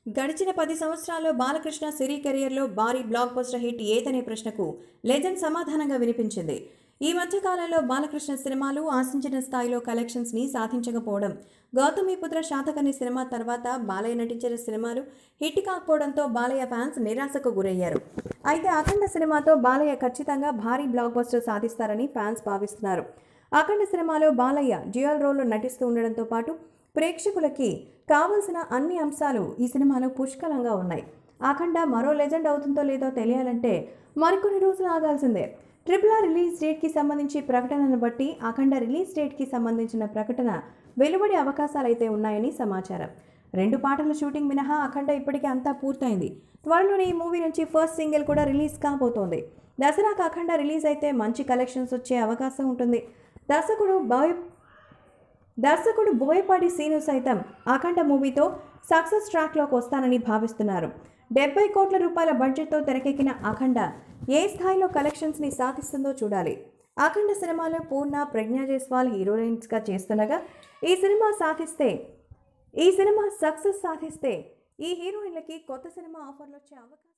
గడిచిన పది సంవత్సరాల్లో బాలకృష్ణ సిరీ కెరియర్లో భారీ బ్లాక్ బస్టర్ హిట్ ఏదనే ప్రశ్నకు లెజెండ్ సమాధానంగా వినిపించింది ఈ మధ్య కాలంలో బాలకృష్ణ సినిమాలు ఆశించిన స్థాయిలో కలెక్షన్స్ ని సాధించకపోవడం గౌతమిపుత్ర శాతకర్ణి సినిమా తర్వాత బాలయ్య నటించిన సినిమాలు హిట్ కాకపోవడంతో బాలయ్య ఫ్యాన్స్ నిరాశకు గురయ్యారు అయితే అఖండ సినిమాతో బాలయ్య ఖచ్చితంగా భారీ బ్లాక్ బస్టర్ సాధిస్తారని ఫ్యాన్స్ భావిస్తున్నారు అఖండ సినిమాలో బాలయ్య డ్యూయల్ రోల్లో నటిస్తూ ఉండడంతో పాటు ప్రేక్షకులకి కావలసిన అన్ని అంశాలు ఈ సినిమాలో పుష్కలంగా ఉన్నాయి అఖండ మరో లెజెండ్ అవుతుందో లేదో తెలియాలంటే మరికొన్ని రోజులు ఆగాల్సిందే ట్రిపుల్ ఆర్ రిలీజ్ డేట్కి సంబంధించి ప్రకటనను బట్టి అఖండ రిలీజ్ డేట్కి సంబంధించిన ప్రకటన వెలువడే అవకాశాలైతే ఉన్నాయని సమాచారం రెండు పాటల షూటింగ్ మినహా అఖండ ఇప్పటికే అంతా పూర్తయింది త్వరలోనే ఈ మూవీ నుంచి ఫస్ట్ సింగిల్ కూడా రిలీజ్ కాబోతోంది దసరాకు అఖండ రిలీజ్ అయితే మంచి కలెక్షన్స్ వచ్చే అవకాశం ఉంటుంది దర్శకుడు బాయ్ దర్శకుడు బోయపాటి సీను సైతం అఖండ మూవీతో సక్సెస్ ట్రాక్లోకి వస్తానని భావిస్తున్నారు డెబ్బై కోట్ల రూపాయల బడ్జెట్తో తెరకెక్కిన అఖండ ఏ స్థాయిలో కలెక్షన్స్ని సాధిస్తుందో చూడాలి అఖండ సినిమాలో పూర్ణ ప్రజ్ఞా జైస్వాల్ హీరోయిన్స్గా చేస్తుండగా ఈ సినిమా సాధిస్తే ఈ సినిమా సక్సెస్ సాధిస్తే ఈ హీరోయిన్లకి కొత్త సినిమా ఆఫర్లు వచ్చే అవకాశం